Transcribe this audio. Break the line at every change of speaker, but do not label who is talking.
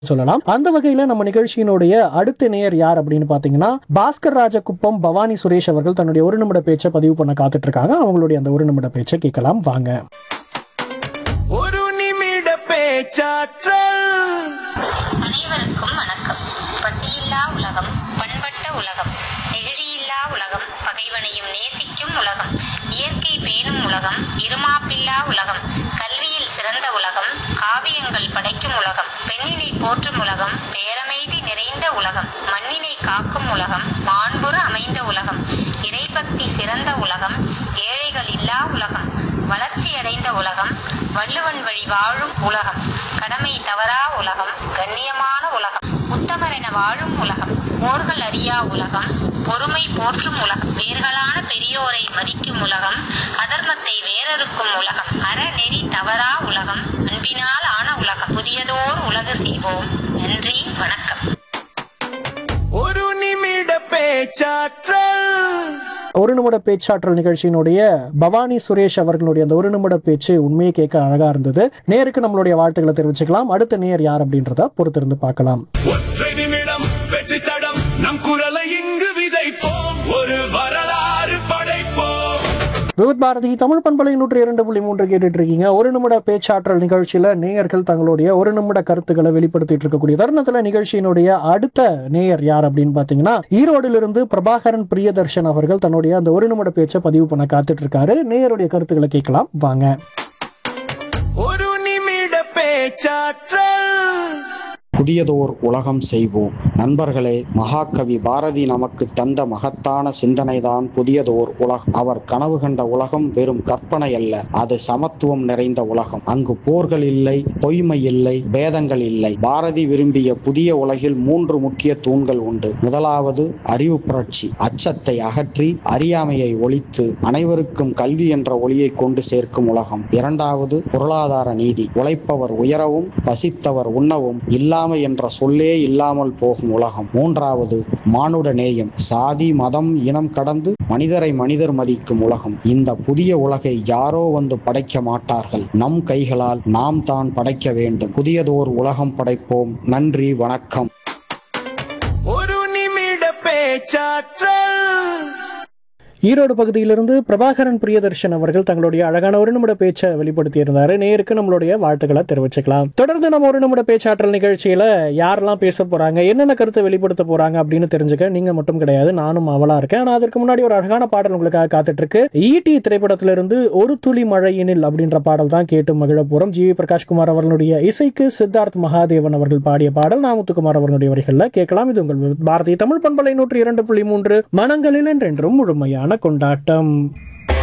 சொல்லலாம் அந்த வகையில நம்ம நிகழ்ச்சியினுடைய அடுத்த நேயர் யார் அப்படின்னு பாத்தீங்கன்னா பாஸ்கர் ராஜகுப்பம் பவானி சுரேஷ் அவர்கள் தன்னுடைய ஒரு நிமிட பேச்சை பதிவு பண்ண காத்துட்டு இருக்காங்க அவங்களுடைய அந்த ஒரு நிமிட பேச்சை கேட்கலாம் வாங்க
ஒரு நிமிட பேச்சாற்றல்
அனைவருக்கும் வணக்கம் பட்டியில்லா உலகம் பண்பட்ட உலகம் நெகிழியில்லா உலகம் பகைவனையும் நேசிக்கும் உலகம் இயற்கை பேணும் உலகம் இருமாப்பில்லா உலகம் கல்வியில் சிறந்த உலகம் காவியங்கள் படைக்கும் உலகம் பெண்ணினை போற்றும் உலகம் பேரமைதி நிறைந்த உலகம் மண்ணினை காக்கும் உலகம் மாண்புற அமைந்த உலகம் இறைபக்தி சிறந்த உலகம் ஏழைகள் இல்லா உலகம் வளர்ச்சியடைந்த உலகம் வள்ளுவன் வழி வாழும் உலகம் கடமை தவறா உலகம் கண்ணியமான உலகம் உத்தமரென வாழும் உலகம் போர்கள் அறியா உலகம் பொறுமை போற்றும் உலகம் வேர்களான பெரியோரை மதிக்கும் உலகம் அதர்மத்தை வேறறுக்கும் உலகம் அறநெறி தவறா உலகம் அன்பினால் ஆன உலகம் புதியதோர் உலகு செய்வோம் நன்றி வணக்கம்
ஒரு நிமிட பேச்சாற்றல்
ஒரு நிமிட பேச்சாற்றல் நிகழ்ச்சியினுடைய பவானி சுரேஷ் அவர்களுடைய அந்த ஒரு நிமிட பேச்சு உண்மையை கேட்க அழகா இருந்தது நேருக்கு நம்மளுடைய வாழ்த்துக்களை தெரிவிச்சுக்கலாம் அடுத்த நேர் யார் அப்படின்றத பொறுத்திருந்து பார்க்கலாம்
ஒற்றை நிமிடம் வெற்றி தடம் நம் குரலை இங்கு விதைப்போம் ஒரு வரலாறு படைப்போம்
விவித் பாரதி தமிழ் பண்பலை நூற்றி இரண்டு புள்ளி மூன்று கேட்டுட்டு இருக்கீங்க ஒரு நிமிட பேச்சாற்றல் நிகழ்ச்சியில நேயர்கள் தங்களுடைய ஒரு நிமிட கருத்துக்களை வெளிப்படுத்திட்டு இருக்கக்கூடிய தருணத்துல நிகழ்ச்சியினுடைய அடுத்த நேயர் யார் அப்படின்னு பாத்தீங்கன்னா ஈரோடிலிருந்து பிரபாகரன் பிரியதர்ஷன் அவர்கள் தன்னுடைய அந்த ஒரு நிமிட பேச்சை பதிவு பண்ண காத்துட்டு இருக்காரு நேயருடைய கருத்துக்களை கேட்கலாம் வாங்க
ஒரு நிமிட பேச்சாற்றல்
புதியதோர் உலகம் செய்வோம் நண்பர்களே மகாகவி பாரதி நமக்கு தந்த மகத்தான சிந்தனைதான் புதியதோர் உலகம் அவர் கனவு கண்ட உலகம் வெறும் கற்பனை அல்ல அது சமத்துவம் நிறைந்த உலகம் அங்கு போர்கள் இல்லை பொய்மை இல்லை பேதங்கள் இல்லை பாரதி விரும்பிய புதிய உலகில் மூன்று முக்கிய தூண்கள் உண்டு முதலாவது அறிவு புரட்சி அச்சத்தை அகற்றி அறியாமையை ஒழித்து அனைவருக்கும் கல்வி என்ற ஒளியை கொண்டு சேர்க்கும் உலகம் இரண்டாவது பொருளாதார நீதி உழைப்பவர் உயரவும் பசித்தவர் உண்ணவும் இல்லாமை என்ற சொல்லே இல்லாமல் போகும் உலகம் மூன்றாவது மானுட நேயம் சாதி மதம் இனம் கடந்து மனிதரை மனிதர் மதிக்கும் உலகம் இந்த புதிய உலகை யாரோ வந்து படைக்க மாட்டார்கள் நம் கைகளால் நாம் தான் படைக்க வேண்டும் புதியதோர் உலகம் படைப்போம் நன்றி வணக்கம்
ஒரு நிமிட பேச்சாற்றல்
ஈரோடு பகுதியிலிருந்து பிரபாகரன் பிரியதர்ஷன் அவர்கள் தங்களுடைய அழகான ஒரு நிமிட பேச்சை வெளிப்படுத்தி இருந்தாரு நேருக்கு நம்மளுடைய வாழ்த்துக்களை தெரிவிச்சுக்கலாம் தொடர்ந்து நம்ம ஒரு நிமிட பேச்சாற்றல் நிகழ்ச்சியில யாரெல்லாம் பேச போறாங்க என்னென்ன கருத்தை வெளிப்படுத்த போறாங்க அப்படின்னு தெரிஞ்சுக்க நீங்க மட்டும் கிடையாது நானும் அவலா இருக்கேன் ஆனா அதற்கு முன்னாடி ஒரு அழகான பாடல் உங்களுக்காக காத்துட்டு இருக்கு ஈடி திரைப்படத்திலிருந்து ஒரு துளி மழையினில் அப்படின்ற பாடல் தான் கேட்டு மகிழ போறோம் ஜி வி பிரகாஷ்குமார் அவர்களுடைய இசைக்கு சித்தார்த் மகாதேவன் அவர்கள் பாடிய பாடல் நாமுத்துக்குமார் அவர்களுடைய வரிகள்ல கேட்கலாம் இது உங்கள் பாரதிய தமிழ் பண்பலை நூற்றி இரண்டு புள்ளி மூன்று மனங்களில் என்றென்றும் முழுமையான கொண்டாட்டம்